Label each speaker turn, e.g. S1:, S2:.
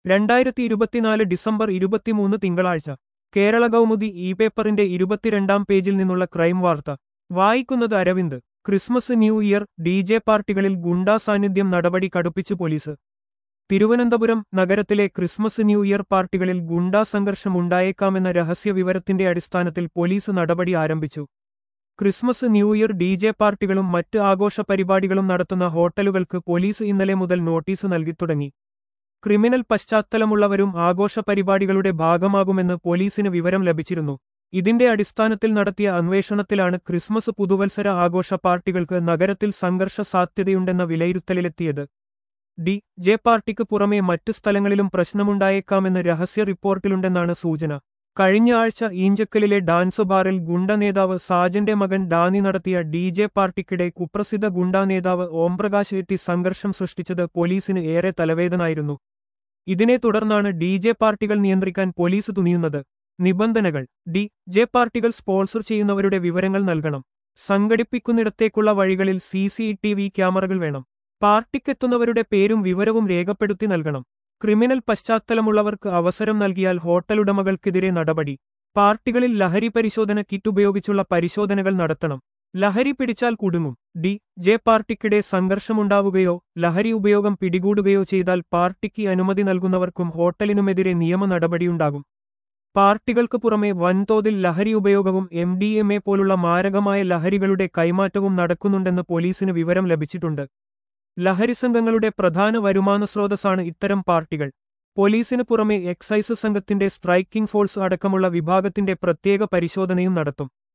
S1: രണ്ടായിരത്തി ഇരുപത്തിനാല് ഡിസംബർ ഇരുപത്തിമൂന്ന് തിങ്കളാഴ്ച കേരള കൗമുദി ഇ പേപ്പറിന്റെ ഇരുപത്തിരണ്ടാം പേജിൽ നിന്നുള്ള ക്രൈം വാർത്ത വായിക്കുന്നത് Aravind Christmas new year D J പാർട്ടികളിൽ ഗുണ്ടാ സാന്നിധ്യം നടപടി കടുപ്പിച്ചു പോലീസ് തിരുവനന്തപുരം നഗരത്തിലെ ക്രിസ്മസ് ന്യൂ ഇയർ പാർട്ടികളിൽ ഗുണ്ടാ സംഘർഷം ഉണ്ടായേക്കാമെന്ന രഹസ്യ വിവരത്തിന്റെ അടിസ്ഥാനത്തിൽ പോലീസ് നടപടി ആരംഭിച്ചു Christmas new year D J പാർട്ടികളും മറ്റ് ആഘോഷ പരിപാടികളും നടത്തുന്ന ഹോട്ടലുകൾക്ക് പോലീസ് ഇന്നലെ മുതൽ നോട്ടീസ് നൽകിത്തുടങ്ങി ക്രിമിനൽ പശ്ചാത്തലമുള്ളവരും ആഘോഷ പരിപാടികളുടെ ഭാഗമാകുമെന്ന് പോലീസിന് വിവരം ലഭിച്ചിരുന്നു ഇതിന്റെ അടിസ്ഥാനത്തിൽ നടത്തിയ അന്വേഷണത്തിലാണ് ക്രിസ്മസ് പുതുവത്സര ആഘോഷ പാർട്ടികൾക്ക് നഗരത്തിൽ സംഘർഷ സാധ്യതയുണ്ടെന്ന വിലയിരുത്തലിലെത്തിയത് ഡി ജെ പാർട്ടിക്ക് പുറമെ മറ്റ് സ്ഥലങ്ങളിലും പ്രശ്നമുണ്ടായേക്കാമെന്ന് രഹസ്യ റിപ്പോർട്ടിലുണ്ടെന്നാണ് സൂചന കഴിഞ്ഞ ആഴ്ച ഈഞ്ചക്കലിലെ ഡാൻസ് ബാറിൽ ഗുണ്ട നേതാവ് സാജന്റെ മകൻ ഡാനി നടത്തിയ ഡി ജെ പാർട്ടിക്കിടെ കുപ്രസിദ്ധ ഗുണ്ടാ നേതാവ് ഓംപ്രകാശ് എത്തി സംഘർഷം സൃഷ്ടിച്ചത് പോലീസിന് ഏറെ തലവേദനായിരുന്നു ഇതിനെ തുടർന്നാണ് ഡി ജെ പാർട്ടികൾ നിയന്ത്രിക്കാൻ പോലീസ് തുനിയുന്നത് നിബന്ധനകൾ ഡി ജെ പാർട്ടികൾ സ്പോൺസർ ചെയ്യുന്നവരുടെ വിവരങ്ങൾ നൽകണം സംഘടിപ്പിക്കുന്നിടത്തേക്കുള്ള വഴികളിൽ സി സി ടി വി ക്യാമറകൾ വേണം പാർട്ടിക്കെത്തുന്നവരുടെ പേരും വിവരവും രേഖപ്പെടുത്തി നൽകണം ക്രിമിനൽ പശ്ചാത്തലമുള്ളവർക്ക് അവസരം നൽകിയാൽ ഹോട്ടലുടമകൾക്കെതിരെ നടപടി പാർട്ടികളിൽ ലഹരി പരിശോധന കിറ്റ് ഉപയോഗിച്ചുള്ള പരിശോധനകൾ നടത്തണം ലഹരി പിടിച്ചാൽ കുടുങ്ങും ഡി ജെ പാർട്ടിക്കിടെ സംഘർഷമുണ്ടാവുകയോ ലഹരി ഉപയോഗം പിടികൂടുകയോ ചെയ്താൽ പാർട്ടിക്ക് അനുമതി നൽകുന്നവർക്കും ഹോട്ടലിനുമെതിരെ നിയമ നടപടിയുണ്ടാകും പാർട്ടികൾക്ക് പുറമെ വൻതോതിൽ ലഹരി ഉപയോഗവും എം ഡി എം എ പോലുള്ള മാരകമായ ലഹരികളുടെ കൈമാറ്റവും നടക്കുന്നുണ്ടെന്ന് പോലീസിന് വിവരം ലഭിച്ചിട്ടുണ്ട് ലഹരി സംഘങ്ങളുടെ പ്രധാന വരുമാന സ്രോതസ്സാണ് ഇത്തരം പാർട്ടികൾ പോലീസിന് പുറമെ എക്സൈസ് സംഘത്തിന്റെ സ്ട്രൈക്കിംഗ് ഫോഴ്സ് അടക്കമുള്ള വിഭാഗത്തിന്റെ പ്രത്യേക പരിശോധനയും നടത്തും